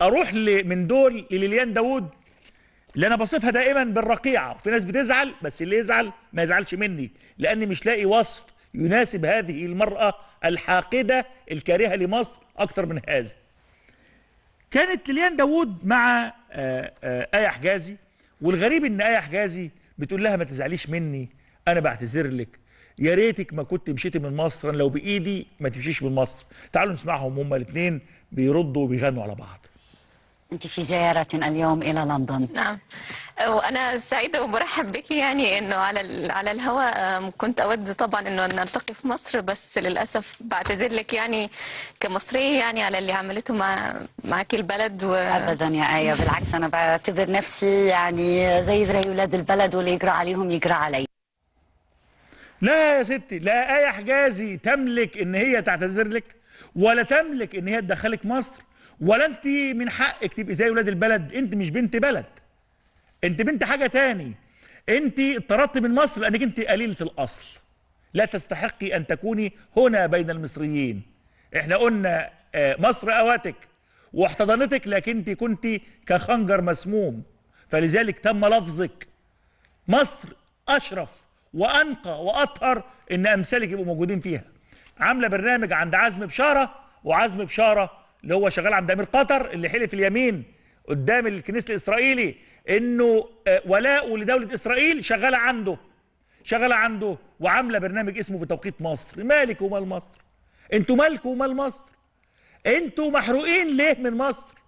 اروح ل- من دول لليليان داوود اللي انا بصفها دائما بالرقيعه في ناس بتزعل بس اللي يزعل ما يزعلش مني لاني مش لاقي وصف يناسب هذه المراه الحاقده الكارهه لمصر اكتر من هذا كانت ليليان داوود مع آه، آه، آية حجازي والغريب ان آية حجازي بتقول لها ما تزعليش مني انا بعتذر لك يا ريتك ما كنت مشيتي من مصر أنا لو بايدي ما تمشيش من مصر تعالوا نسمعهم هما الاثنين بيردوا وبيغنوا على بعض أنت في زيارة اليوم إلى لندن نعم وانا سعيده وبرحب بك يعني انه على ال- على الهواء أم، كنت اود طبعا انه نلتقي في مصر بس للاسف بعتذر لك يعني كمصريه يعني على اللي عملته مع معك البلد و أبدا يا آية بالعكس أنا بعتبر نفسي يعني زي زي أولاد البلد واللي يقرأ عليهم يقرأ علي لا يا ستي لا آية حجازي تملك ان هي تعتذر لك ولا تملك ان هي تدخلك مصر ولا انت من حقك تبقي زي ولاد البلد انت مش بنت بلد انت بنت حاجة تاني انت اتطردت من مصر لانك انت قليلة الاصل لا تستحقي ان تكوني هنا بين المصريين احنا قلنا آه، مصر اواتك واحتضنتك لكن انت كنت كخنجر مسموم فلذلك تم لفظك مصر اشرف وانقى واطهر ان امثالك يبقوا موجودين فيها عامله برنامج عند عزم بشاره وعزم بشاره اللي هو شغال عند امير قطر اللي حلف اليمين قدام الكنيسه الاسرائيلي انه آه، ولاؤه لدوله اسرائيل شغاله عنده شغاله عنده وعامله برنامج اسمه بتوقيت مصر مالك ومال مصر انتوا مالكم ومال مصر انتوا محروقين ليه من مصر